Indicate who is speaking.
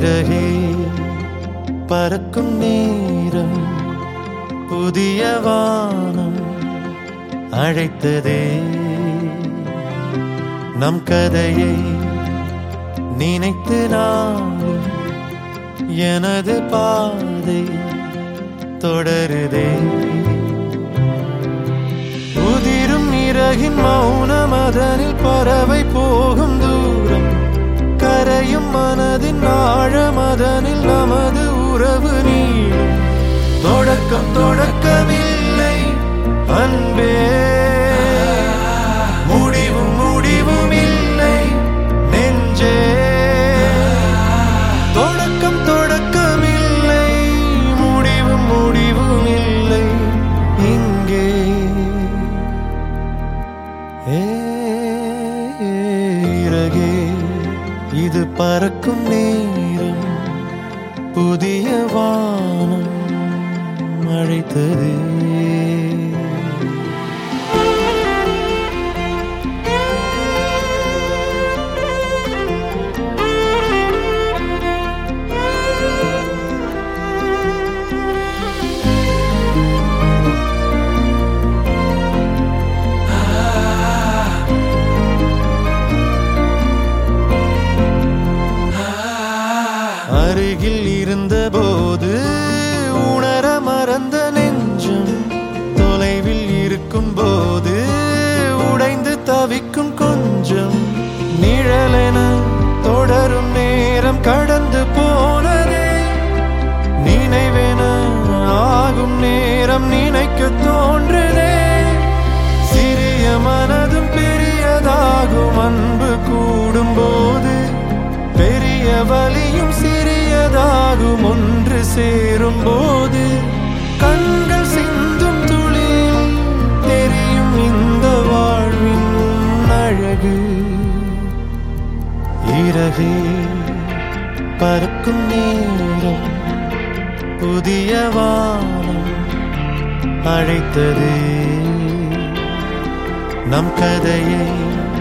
Speaker 1: இறகே பறக்கும் நேரம் புதிய வானம் அழைத்ததே நம் கதையை நினைத்து நாளும் எனது பாதை தொடருதே உதிரும் இறகின் மௌனம் அதனில் பறவை போகும் தூரம் கரையும் மனதின் ஆழம் அதனில் நமது உறவு நீளும் தொடக்கம் தொடக்கமில்லை அன்பே முடிவும் முடிவும் இல்லை நெஞ்சே தொடக்கம் தொடக்கமில்லை முடிவும் முடிவும் இல்லை இங்கே ஏ, இறகே இது பறக்கும் நேரம் புதிய வானம் அழைத்ததே அருகில் இருந்தபோது உணர மறந்த நெஞ்சம் தொலைவில் இருக்கும் போது உடைந்து தவிக்கும் கொஞ்சம் நிழலென தொடரும் நேரம் கடந்து போனதே நினைவென ஆகும் நேரம் நினைக்க தோன்றுதே சிறிய மனதும் பெரியதாகும் அன்பு கூடும் போது பெரிய வலியும் சிறியதாகும் ஒன்று சேரும் போது கண்கள் சிந்தும் துளியில் தெரியும் இந்த வாழ்வின் அழகு இறகே பறக்கும் நேரம் புதிய வானம் அழைத்தது நம் கதையை